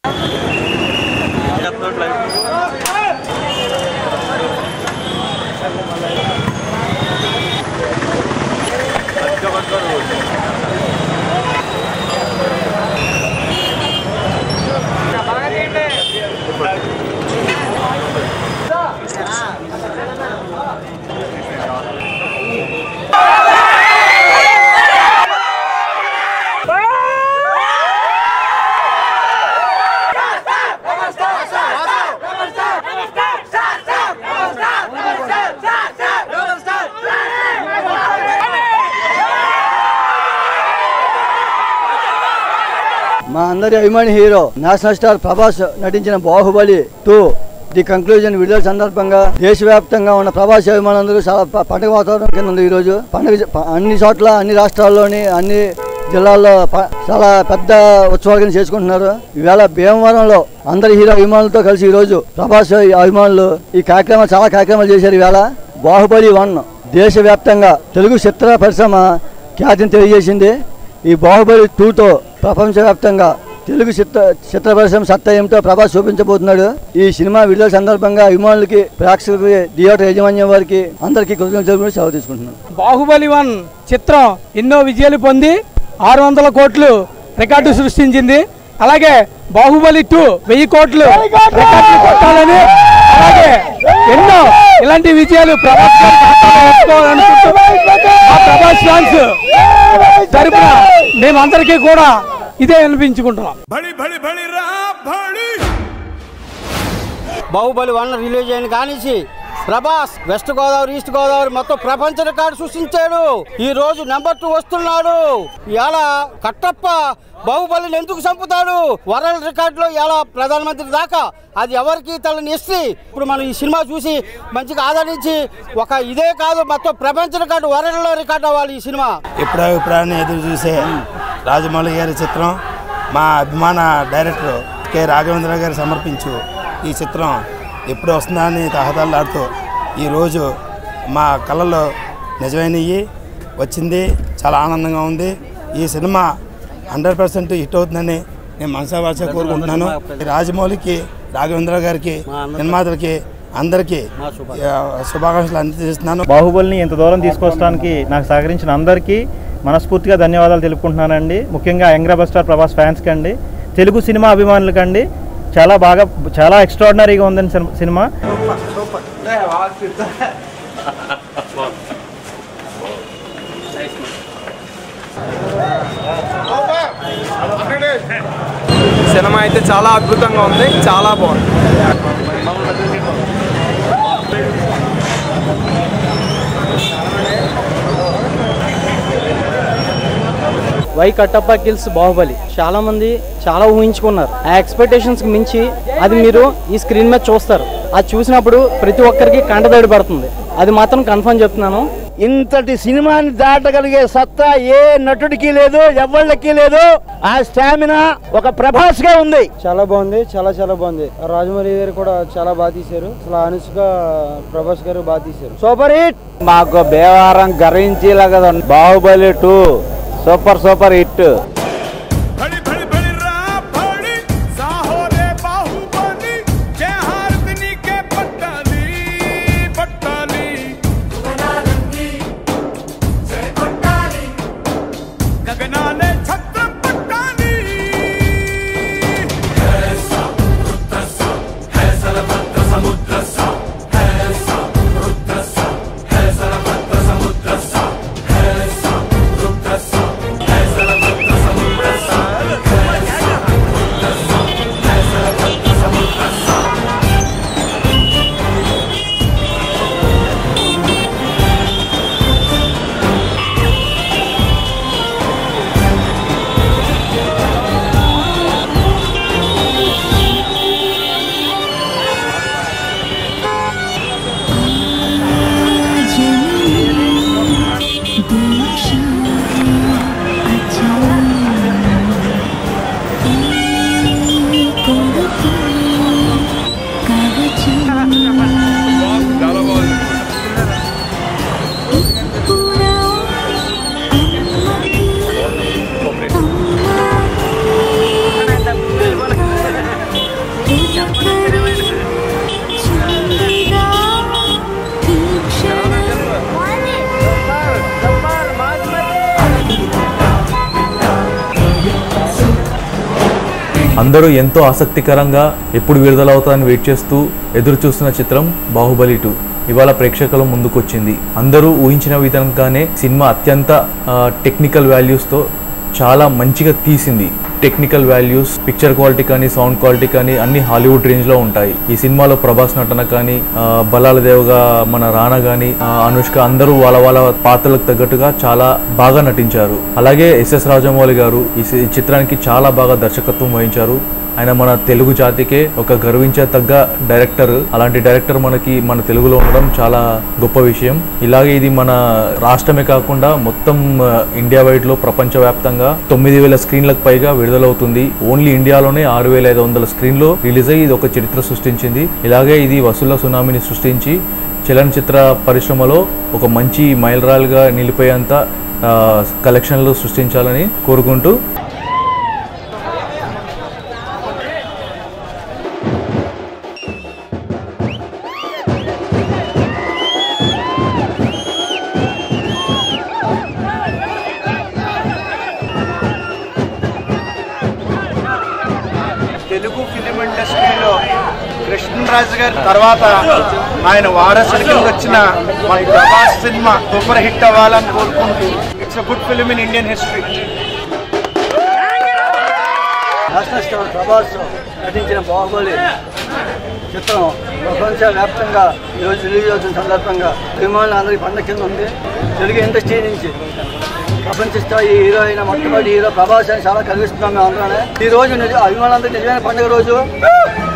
మా అందరి అభిమాని హీరో నేషనల్ స్టార్ ప్రభాస్ నటించిన బాహుబలి టూ ది కంక్లూజన్ విడుదల సందర్భంగా దేశవ్యాప్తంగా ఉన్న ప్రభాస్ అభిమానులందరూ చాలా ప- పండుగ వాతావరణం కింద ఉంది ఈరోజు పండుగ జ- ప- అన్ని చోట్ల అన్ని రాష్ట్రాల్లోని అన్ని జిల్లాల్లో ప- చాలా పెద్ద ఉత్సవాలు కింద చేసుకుంటున్నారు ఈవేళ భీమవరంలో అందరి హీరో అభిమానులతో కలిసి ఈరోజు ప్రభాస్ అభిమానులు ఈ కార్యక్రమాలు చాలా కార్యక్రమాలు చేశారు ఈవేళ బాహుబలి వన్ దేశవ్యాప్తంగా తెలుగు చిత్ర పరిశ్రమ ఖ్యాతిని తెలియజేసింది ఈ బాహుబలి టూతో ప్రపంచవ్యాప్తంగా తెలుగు చిత్ర చిత్ర పరిశ్రమ సత్తా ఏమిటో ప్రభాస్ చూపించబోతున్నాడు ఈ సినిమా విడుదల సందర్భంగా అభిమానులకి ప్రేక్షకులకి థియేటర్ యాజమాన్యం వారికి అందరికీ కృతజ్ఞతలు సెలవు తీసుకుంటున్నాను బాహుబలి వన్ చిత్రం ఎన్నో విజయాలు పొంది ఆరు వందల కోట్లు రికార్డు సృష్టించింది అలాగే బాహుబలి టూ వెయ్యి కోట్లు రికార్డులు కొట్టాలని అలాగే ఎన్నో ఇలాంటి విజయాలు ప్రభాస్ గారి ఖాతాలో వేసుకోవాలనుకుంటూ మా ప్రభాస్ ఫ్యాన్స్ తరపున మేమందరికీ కూడా ఇదే అనిపించుకుంటున్నాం బడి బడి బడి రా బడి బాహుబలి వన్ రిలీజ్ అయిన కానిసి ప్రభాస్ వెస్ట్ గోదావరి ఈస్ట్ గోదావరి మొత్తం ప్రపంచ రికార్డు సృష్టించాడు ఈ రోజు నెంబర్ టూ వస్తున్నాడు ఇలా కట్టప్ప బాహుబలిని ఎందుకు చంపుతాడు వరల్డ్ రికార్డులో ఇలా ప్రధానమంత్రి దాకా అది ఎవరికి తనని ఇస్తే ఇప్పుడు మనం ఈ సినిమా చూసి మంచిగా ఆదరించి ఒక ఇదే కాదు మొత్తం ప్రపంచ రికార్డు వరల్డ్లో రికార్డు అవ్వాలి ఈ సినిమా ఎప్పుడో ఎప్పుడని ఎదురు చూసే రాజమౌళి గారి చిత్రం మా అభిమాన డైరెక్టర్ కె రాఘవేంద్ర గారు సమర్పించు ఈ చిత్రం ఎప్పుడు వస్తుందా అని తహతల్లాడుతూ ఈరోజు మా కళలో నిజమైనవి వచ్చింది చాలా ఆనందంగా ఉంది ఈ సినిమా హండ్రెడ్ పర్సెంట్ హిట్ అవుతుందని నేను మనసా భాష కోరుకుంటున్నాను రాజమౌళికి రాఘవేంద్ర గారికి నిర్మాతలకి అందరికీ ఆ, శుభాకాంక్షలు అందజేస్తున్నాను బాహుబలిని ఇంత దూరం తీసుకొచ్చడానికి నాకు సహకరించిన అందరికీ మనస్ఫూర్తిగా ధన్యవాదాలు తెలుపుకుంటున్నానండి ముఖ్యంగా యంగ్రా స్టార్ ప్రభాస్ ఫ్యాన్స్కి అండి తెలుగు సినిమా అభిమానులకండి చాలా బాగా చాలా ఎక్స్ట్రాడినరీగా ఉందండి సినిమా- సినిమా సినిమా అయితే చాలా అద్భుతంగా ఉంది చాలా బాగుంది వై కట్టప్ప కిల్స్ బాహుబలి చాలా మంది చాలా ఊహించుకున్నారు ఆ ఎక్స్పెక్టేషన్స్ కి మించి అది మీరు ఈ స్క్రీన్ మీద చూస్తారు అది చూసినప్పుడు ప్రతి ఒక్కరికి కంటదడి పడుతుంది అది మాత్రం కన్ఫర్మ్ చెప్తున్నాను ఇంతటి సినిమాని దాటగలిగే సత్తా ఏ నటుడికి లేదు ఎవళ్ళకి లేదు ఆ స్టామినా ఒక ప్రభాస్ గా ఉంది చాలా బాగుంది చాలా చాలా బాగుంది రాజమౌళి గారు కూడా చాలా బాగా తీశారు అసలు అనుష్క ప్రభాస్ గారు బాగా తీశారు సూపర్ హిట్ మాకు బేవారం గర్వించేలాగా Baahubali two super super hit బడి బడి బడి రా బడి సాహో రే బాహుబలి జయ హారతిని కే పట్టాలి పట్టాలి గగనాలే ఛత్రం పట్టాలి అందరూ ఎంతో ఆసక్తికరంగా ఎప్పుడు విడుదలవుతుందని వెయిట్ చేస్తూ ఎదురు చూస్తున్న చిత్రం బాహుబలి టూ ఇవాళ ప్రేక్షకుల ముందుకొచ్చింది అందరూ ఊహించిన విధంగానే సినిమా అత్యంత టెక్నికల్ వాల్యూస్తో చాలా మంచిగా తీసింది టెక్నికల్ వాల్యూస్ పిక్చర్ క్వాలిటీ కానీ సౌండ్ క్వాలిటీ కానీ అన్ని హాలీవుడ్ రేంజ్ లో ఉంటాయి ఈ సినిమాలో ప్రభాస్ నటన కానీ ఆ, బలాల దేవ్గా మన రానా కానీ ఆ, అనుష్క అందరూ వాళ్ళ వాళ్ళ పాత్రలకు తగ్గట్టుగా చాలా బాగా నటించారు అలాగే ఎస్ఎస్ రాజమౌళి గారు ఈ సి- ఈ చిత్రానికి చాలా బాగా దర్శకత్వం వహించారు ఆయన మన తెలుగు జాతికే ఒక గర్వించదగ్గ డైరెక్టర్ అలాంటి డైరెక్టర్ మనకి మన తెలుగులో ఉండడం చాలా గొప్ప విషయం ఇలాగే ఇది మన రాష్ట్రమే కాకుండా మొత్తం ఆ, ఇండియా వైడ్ లో ప్రపంచవ్యాప్తంగా తొమ్మిది వేల స్క్రీన్లకు పైగా విడుదలవుతుంది ఓన్లీ ఇండియాలోనే ఆరు వేల ఐదు వందల స్క్రీన్లో రిలీజ్ అయ్యి ఇది ఒక చరిత్ర సృష్టించింది ఇలాగే ఇది వసూళ్ల సునామీని సృష్టించి చలనచిత్ర పరిశ్రమలో ఒక మంచి మైలురాలుగా నిలిపోయేంత ఆ, కలెక్షన్లు సృష్టించాలని కోరుకుంటూ తెలుగు ఫిలిం ఇండస్ట్రీలో కృష్ణరాజు గారి తర్వాత ఆయన వారసుడి కింద వచ్చిన మన ప్రభాస్ సినిమా సూపర్ హిట్ అవ్వాలని కోరుకుంటూ it's good film in Indian history national star Prabhas నటించిన బాహుబలి చిత్రం ప్రపంచ వ్యాప్తంగా ఈరోజు రిలీజ్ అవుతున్న సందర్భంగా అభిమానులు అందరికీ పండగ కింద ఉంది తెలుగు ఇండస్ట్రీ నుంచి ప్రపంచ స్థాయి హీరో అయిన మొట్టమొదటి హీరో ప్రభాస్ అని చాలా కలిగిస్తున్నాం మేము అందరూ ఈ రోజు నిజ అభిమానులందరికీ నిజమైన పండుగ రోజు